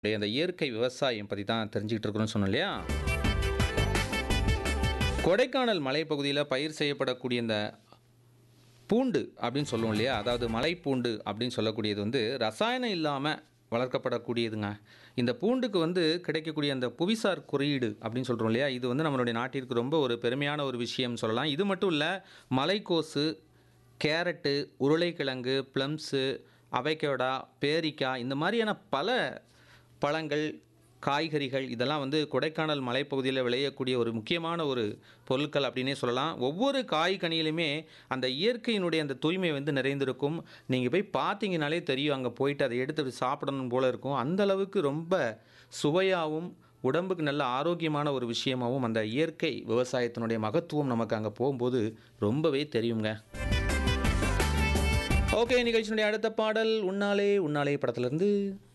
டேய், அந்த இயற்கை விவசாயம் பற்றி தான் தெரிஞ்சுக்கிட்டு இருக்கிறோம்னு சொன்னோம் இல்லையா கொடைக்கானல் மலைப்பகுதியில் பயிர் செய்யப்படக்கூடிய இந்த பூண்டு அப்படின்னு சொல்லுவோம் இல்லையா அதாவது மலைப்பூண்டு அப்படின்னு சொல்லக்கூடியது வந்து ரசாயனம் இல்லாமல் வளர்க்கப்படக்கூடியதுங்க இந்த பூண்டுக்கு வந்து கிடைக்கக்கூடிய அந்த புவிசார் குறியீடு அப்படின்னு சொல்கிறோம் இல்லையா இது வந்து நம்மளுடைய நாட்டிற்கு ரொம்ப ஒரு பெருமையான ஒரு விஷயம் சொல்லலாம் இது மட்டும் இல்லை மலைக்கோசு கேரட்டு உருளைக்கிழங்கு ப்ளம்ஸு அவைக்கோடா பேரிக்காய் இந்த மாதிரியான பல பழங்கள் காய்கறிகள் இதெல்லாம் வந்து கொடைக்கானல் மலைப்பகுதியில் விளையக்கூடிய ஒரு முக்கியமான ஒரு பொருட்கள் அப்படின்னே சொல்லலாம் ஒவ்வொரு காய் கனியிலுமே அந்த இயற்கையினுடைய அந்த தூய்மை வந்து நிறைந்திருக்கும் நீங்கள் போய் பார்த்தீங்கனாலே தெரியும் அங்கே போயிட்டு அதை எடுத்து சாப்பிடணும் போல இருக்கும் அந்த அளவுக்கு ரொம்ப சுவையாகவும் உடம்புக்கு நல்ல ஆரோக்கியமான ஒரு விஷயமாகவும் அந்த இயற்கை விவசாயத்தினுடைய மகத்துவம் நமக்கு அங்கே போகும்போது ரொம்பவே தெரியுங்க ஓகே நிகழ்ச்சியினுடைய அடுத்த பாடல் உன்னாலே உன்னாலே படத்திலிருந்து